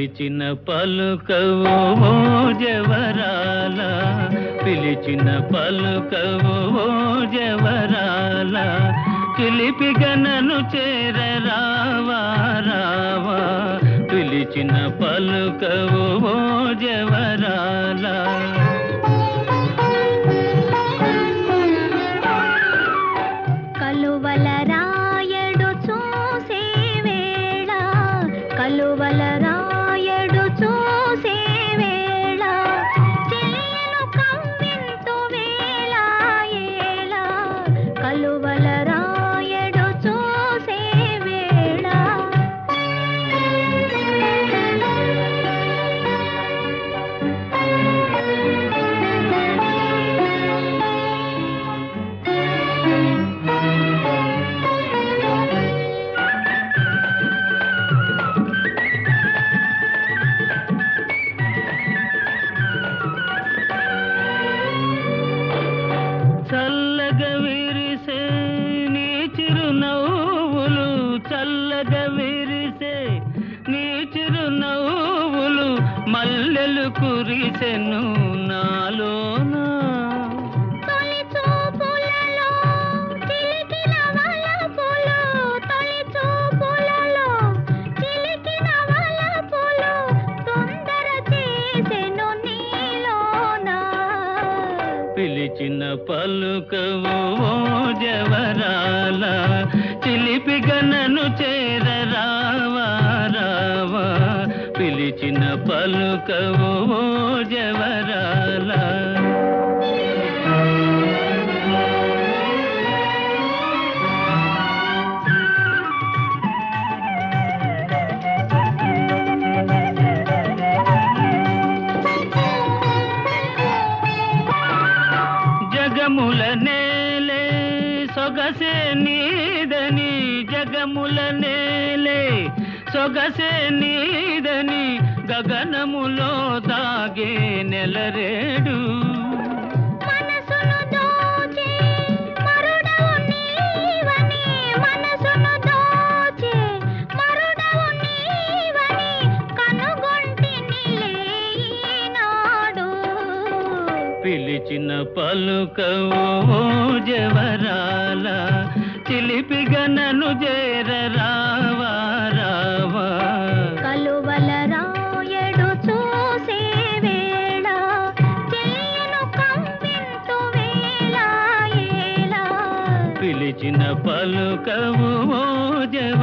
పిలిచిన పలుకవు ఓ జవరాల పిలిచిన పలుకవు ఓ జవరాల చిలిపిగా నన్ను చేర రావా రావా పిలిచిన పలుకవు ఓ జవరాల కలువల రాయడు చూసే వేళ కలువల రాయడు చూసే వేళ చెలియను కవ్వింతు వేళ ఏళ కలువల రాయడు చూసే వేళ చల్లగా విరిసే నీ చిరునవ్వులు చల్లగా విరిసే నీ చిరునవ్వులు మల్లెలు కురిసెను నాలోనా తొలి చూపులలో చిలికిన వలపులు తొలి చూపులలో చిలికిన వలపులు తొందర చేసెను నీలోనా పిలిచిన పలుకవు ఓ జవరాల చిలిపిగా నన్ను చేర రావా రావా పిలిచిన పలుకవు ఓ జవరాల జగముల నేలే సొగసే నీదని జగముల నేలే సొగసే నీదని గగనములో దాగే నెలరేడు మనసును దోచే మరుడవు నీవని మనసును దోచే మరుడవు నీవని కనుగొంటినిలే ఈనాడు పిలిచిన పలుకవు ఓ జవరాల చిలిపిగా నన్ను చేర రావా రావా కలువల రాయడు చూసే వేళ చెలియను కంపింతు వేళ ఏళ పిలిచిన పలుకవు ఓ జవ